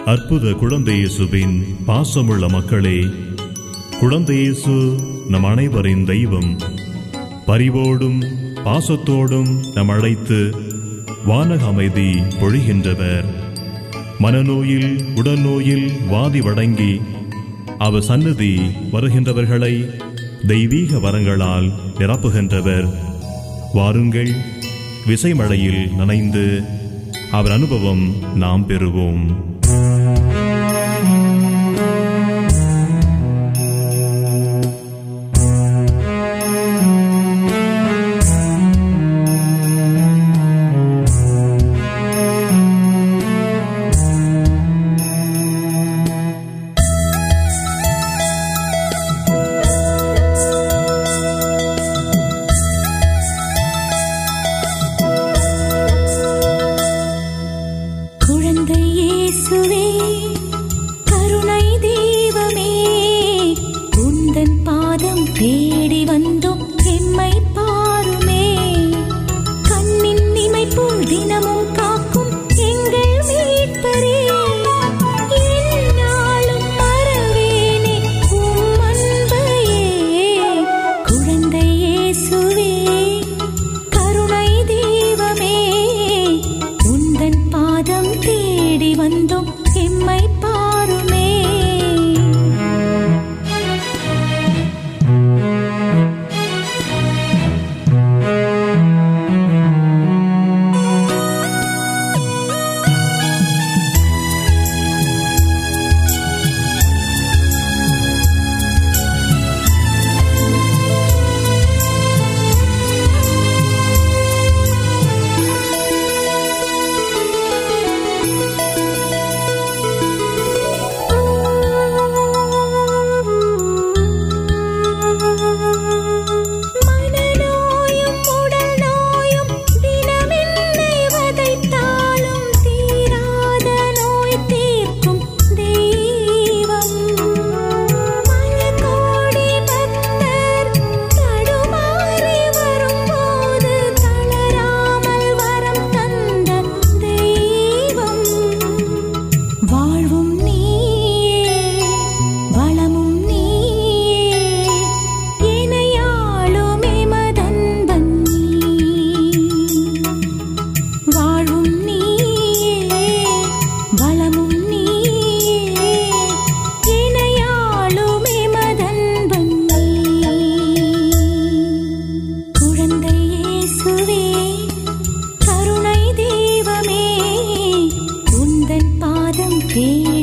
அற்புத குழந்தை இயேசுவின் பாசமுள்ள மக்களே குழந்தை இயேசு நம் அனைவரின் தெய்வம் பரிவோடும் பாசத்தோடும் நம் அழைத்து வானக அமைதி பொழிகின்றவர் மனநோயில் உடல்நோயில் வாதி வடங்கி அவர் சன்னதி வருகின்றவர்களை தெய்வீக வரங்களால் நிரப்புகின்றவர் வாருங்கள் விசைமழையில் நனைந்து அவர் அனுபவம் நாம் பெறுவோம் குழந்தை இயேசுவே கருணை தெய்வமே உந்தன் பாதம் தேடி வந்தோம் எம்மை பாருமே கண்ணின் இமைப்போல் தினமும் காக்கும் எங்கள் மீட்பரே எந்நாளும் மறவேனே உம் அன்பையே குழந்தை இயேசுவே கருணை தெய்வமே உந்தன் பாதம் தேடி வந்தோம் எம்மை பாருமே மனநோயும் உடல் நோயும் தினமென்னை வதைத்தாலும் தீராத நோய் தீர்க்கும் தெய்வம் பல கோடி பக்தர் தடுமாறி வரும்போது தளராமல் வரம் தந்த தெய்வம் வாழ்வும் நீயே வளமும் நீயே இணையாளும் எமதன்பன் நீ வாழ்வும் நீயே வளமும் நீயே இணையாளும் எமதன்பன் நீ குழந்தை இயேசுவே கருணை தெய்வமே உந்தன் பாதம் தேடி